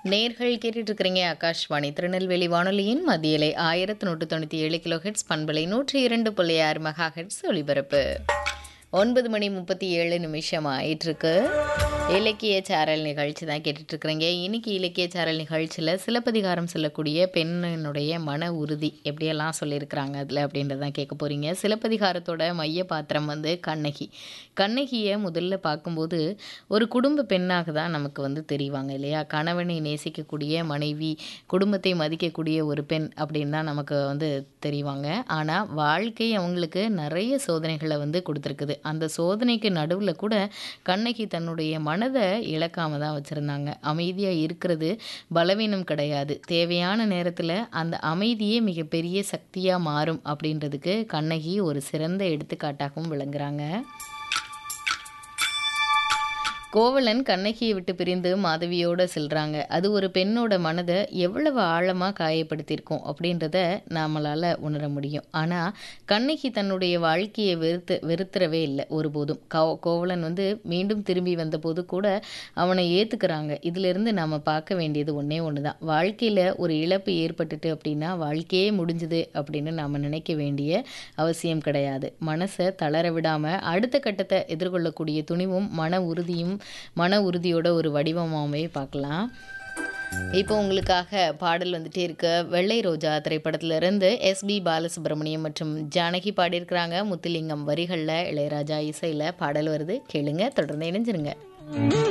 நேர்கள் கேட்டுட்டு இருக்கிறீங்க ஆகாஷ்வாணி திருநெல்வேலி வானொலியின் மத்தியலை ஆயிரத்தி நூற்று தொண்ணூற்றி ஏழு கிலோ ஹெட்ஸ் பண்பலை நூற்றி இரண்டு புள்ளி ஆறு மெகா ஹெட்ஸ் ஒலிபரப்பு ஒன்பது மணி முப்பத்தி ஏழு நிமிஷம் ஆயிட்டிருக்கு இலக்கிய சாரல் நிகழ்ச்சி தான் கேட்டுட்டு இருக்கிறீங்க இன்னைக்கு இலக்கிய சாரல் நிகழ்ச்சியில் சிலப்பதிகாரம் சொல்லக்கூடிய பெண்ணினுடைய மன உறுதி எப்படியெல்லாம் சொல்லியிருக்கிறாங்க அதில் அப்படின்றத தான் கேட்க போகிறீங்க சிலப்பதிகாரத்தோட மைய பாத்திரம் வந்து கண்ணகி கண்ணகியை முதல்ல பார்க்கும்போது ஒரு குடும்ப பெண்ணாக தான் நமக்கு வந்து தெரிவாங்க இல்லையா கணவனை நேசிக்கக்கூடிய மனைவி குடும்பத்தை மதிக்கக்கூடிய ஒரு பெண் அப்படின்னு தான் நமக்கு வந்து தெரிவாங்க ஆனால் வாழ்க்கை அவங்களுக்கு நிறைய சோதனைகளை வந்து கொடுத்துருக்குது அந்த சோதனைக்கு நடுவில் கூட கண்ணகி தன்னுடைய மனதை இழக்காம தான் வச்சுருந்தாங்க அமைதியாக இருக்கிறது பலவீனம் கிடையாது தேவையான நேரத்தில் அந்த அமைதியே மிகப்பெரிய சக்தியாக மாறும் அப்படின்றதுக்கு கண்ணகி ஒரு சிறந்த எடுத்துக்காட்டாகவும் விளங்குறாங்க கோவலன் கண்ணகியை விட்டு பிரிந்து மாதவியோட செல்றாங்க அது ஒரு பெண்ணோட மனதை எவ்வளவு ஆழமாக காயப்படுத்தியிருக்கோம் அப்படின்றத நம்மளால் உணர முடியும் ஆனால் கண்ணகி தன்னுடைய வாழ்க்கையை வெறுத்து வெறுத்துறவே இல்லை ஒருபோதும் கோ கோவலன் வந்து மீண்டும் திரும்பி வந்தபோது கூட அவனை ஏற்றுக்கிறாங்க இதிலிருந்து நாம் பார்க்க வேண்டியது ஒன்றே ஒன்று தான் வாழ்க்கையில் ஒரு இழப்பு ஏற்பட்டுட்டு அப்படின்னா வாழ்க்கையே முடிஞ்சுது அப்படின்னு நாம் நினைக்க வேண்டிய அவசியம் கிடையாது மனசை தளர விடாமல் அடுத்த கட்டத்தை எதிர்கொள்ளக்கூடிய துணிவும் மன உறுதியும் மன உறுதியோட ஒரு வடிவமாகவே பார்க்கலாம் இப்போ உங்களுக்காக பாடல் வந்துட்டே இருக்க வெள்ளை ரோஜா திரைப்படத்திலிருந்து எஸ்பி பாலசுப்ரமணியம் மற்றும் ஜானகி பாடியிருக்கிறாங்க முத்துலிங்கம் வரிகளில் இளையராஜா இசையில் பாடல் வருது கேளுங்க தொடர்ந்து இணைஞ்சிருங்க